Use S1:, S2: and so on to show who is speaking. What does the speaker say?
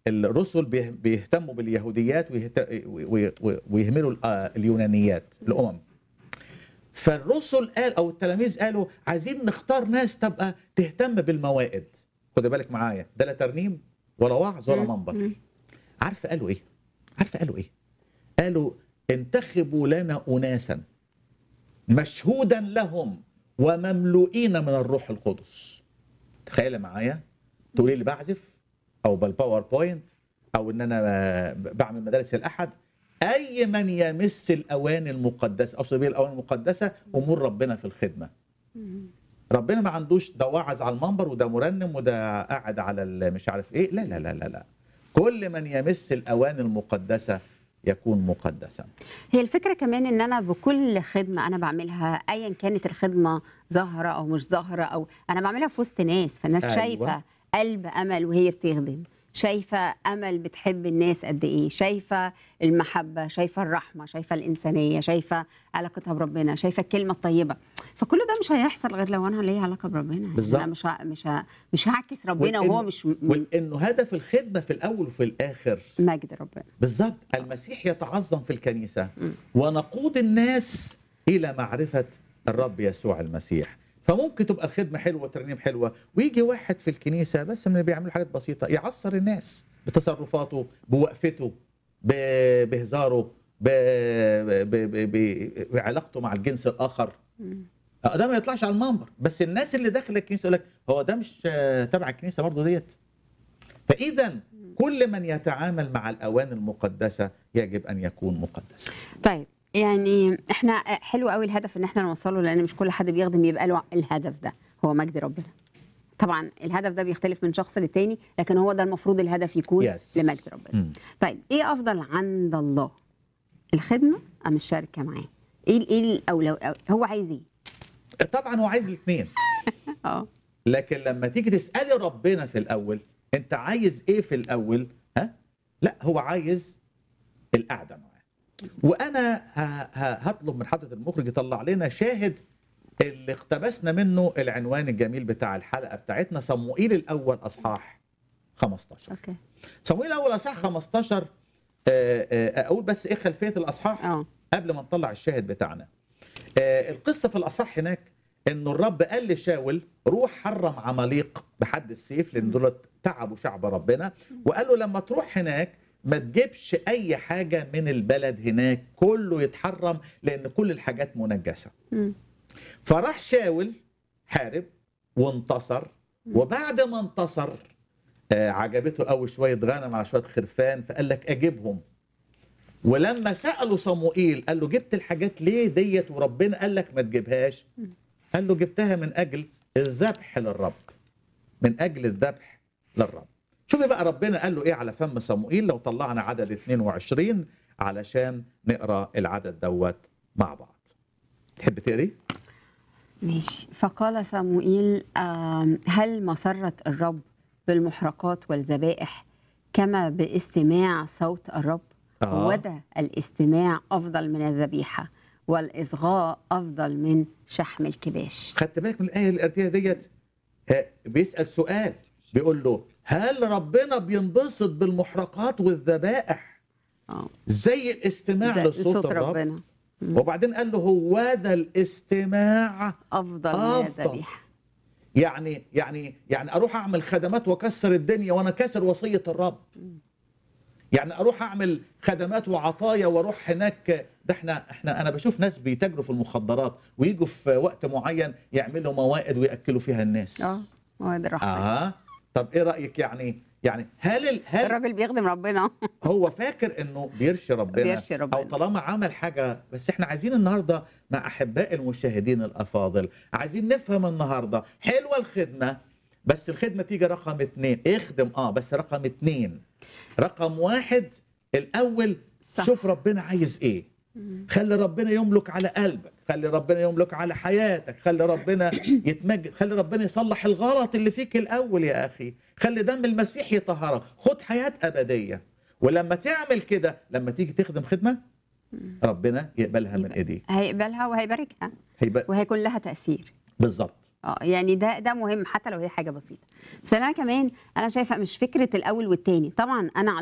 S1: الرسل بيه- بيهتموا باليهوديات ويهت- وي- وي- ويهملوا ال- آه، اليونانيات الامم فالرسل قال او التلاميذ قالوا عايزين نختار ناس تبقى تهتم بالموائد خد بالك معايا ده لا ترنيم ولا وعظ ولا منبر عارفه قالوا ايه عارفه قالوا ايه قالوا انتخبوا لنا اناسا مشهودا لهم ومملوئين من الروح القدس تخيل معايا تقولي لي بعزف او بالباوربوينت او ان انا بعمل مدارس الاحد اي من يمس الاواني المقدسه او سبيل الاواني المقدسه امور ربنا في الخدمه ربنا ما عندوش ده واعظ على المنبر وده مرنم وده قاعد على ال- مش عارف ايه لا لا لا لا لا كل من يمس الاواني المقدسه يكون مقدسا
S2: هي الفكره كمان ان انا بكل خدمه انا بعملها ايا كانت الخدمه ظاهره او مش ظاهره او انا بعملها في وسط ناس فالناس
S1: أيوة.
S2: شايفه قلب امل وهي بتخدم شايفه امل بتحب الناس قد ايه شايفه المحبه شايفه الرحمه شايفه الانسانيه شايفه علاقتها بربنا شايفه الكلمه الطيبه فكل ده مش هيحصل غير لو انا ليا علاقه بربنا يعني
S1: بالظبط.
S2: انا مش ه... مش ه... مش هعكس ربنا
S1: وإن-
S2: وهو مش م-
S1: وانه هدف الخدمه في الاول وفي الاخر
S2: مجد ربنا
S1: بالظبط المسيح يتعظم في الكنيسة ونقود الناس إلى معرفة الرب يسوع المسيح فممكن تبقى الخدمة حلوة والترنيم حلوة ويجي واحد في الكنيسة بس من اللي بيعملوا حاجات بسيطة يعصر الناس بتصرفاته بوقفته ب- بهزاره ب- ب- ب- ب- بعلاقته مع الجنس الآخر آه، ده ما يطلعش على المنبر بس الناس اللي داخل الكنيسة يقول لك هو ده مش آه، تبع الكنيسة برضه ديت فإذا كل من يتعامل مع الأواني المقدسة يجب أن يكون مقدسا
S2: طيب يعني احنا حلو قوي الهدف ان احنا نوصله لان مش كل حد بيخدم يبقى له الهدف ده هو مجد ربنا طبعا الهدف ده بيختلف من شخص للتاني لكن هو ده المفروض الهدف يكون
S1: Yes.
S2: لمجد ربنا
S1: مم.
S2: طيب ايه افضل عند الله الخدمه ام الشركه معاه ايه ايه الاولو هو عايز ايه
S1: طبعا هو عايز الاثنين
S2: اه
S1: لكن لما تيجي تسألي ربنا في الأول أنت عايز إيه في الأول ها لا هو عايز القعدة معاه وأنا ه- ه- هطلب من حضرة المخرج يطلع لنا شاهد اللي اقتبسنا منه العنوان الجميل بتاع الحلقة بتاعتنا صموئيل الأول أصحاح 15
S2: اوكي
S1: صموئيل الأول أصحاح 15 آه، آه، أقول بس إيه خلفية الأصحاح
S2: اه
S1: قبل ما نطلع الشاهد بتاعنا آه القصة في الأصح هناك إنه الرب قال لشاول روح حرم عماليق بحد السيف لأن دول تعبوا شعب ربنا وقال له لما تروح هناك ما تجيبش أي حاجة من البلد هناك كله يتحرم لأن كل الحاجات منجسة
S2: مم.
S1: فراح شاول حارب وانتصر وبعد ما انتصر آه عجبته قوي شويه غنم على شويه خرفان فقال لك اجيبهم ولما سالوا صموئيل قال له جبت الحاجات ليه ديت وربنا قال لك ما تجيبهاش قال له جبتها من اجل الذبح للرب من اجل الذبح للرب شوفي بقى ربنا قال له ايه على فم صموئيل لو طلعنا عدد 22 علشان نقرا العدد دوت مع بعض تحب تقري
S2: ماشي فقال صموئيل آم، هل مسرت الرب بالمحرقات والذبائح كما باستماع صوت الرب
S1: آه.
S2: وده الاستماع أفضل من الذبيحة والإصغاء أفضل من شحم الكباش
S1: خدت بالك من الايه اللي قريتها ديت آه، بيسال سؤال بيقول له هل ربنا بينبسط بالمحرقات والذبائح
S2: اه
S1: زي الاستماع
S2: ده
S1: لصوت
S2: صوت
S1: الرب
S2: ربنا
S1: وبعدين قال له هو ده الاستماع
S2: أفضل من
S1: أفضل.
S2: الذبيحة
S1: يعني يعني يعني اروح اعمل خدمات واكسر الدنيا وانا كسر وصيه الرب يعني اروح اعمل خدمات وعطايا واروح هناك ده احنا احنا انا بشوف ناس بيتاجروا في المخدرات ويجوا في وقت معين يعملوا موائد وياكلوا فيها الناس
S2: اه هو ده الرحمة
S1: اه طب ايه رايك يعني يعني هل ال- هل
S2: الراجل بيخدم ربنا
S1: هو فاكر انه بيرشي ربنا
S2: بيرشي ربنا.
S1: او طالما عمل حاجه بس احنا عايزين النهارده مع احباء المشاهدين الافاضل عايزين نفهم النهارده حلوه الخدمه بس الخدمه تيجي رقم اتنين اخدم اه بس رقم اتنين رقم واحد الاول
S2: صح.
S1: شوف ربنا عايز ايه خلي ربنا يملك على قلبك خلي ربنا يملك على حياتك خلي ربنا يتمجد خلي ربنا يصلح الغلط اللي فيك الاول يا اخي خلي دم المسيح يطهرك خد حياه ابديه ولما تعمل كده لما تيجي تخدم خدمه ربنا يقبلها من
S2: يبقى.
S1: ايديك
S2: هيقبلها وهيباركها
S1: هيبقى
S2: وهيكون لها تأثير
S1: بالظبط
S2: اه يعني ده ده مهم حتى لو هي حاجه بسيطه بس انا كمان انا شايفه مش فكره الاول والتاني طبعا انا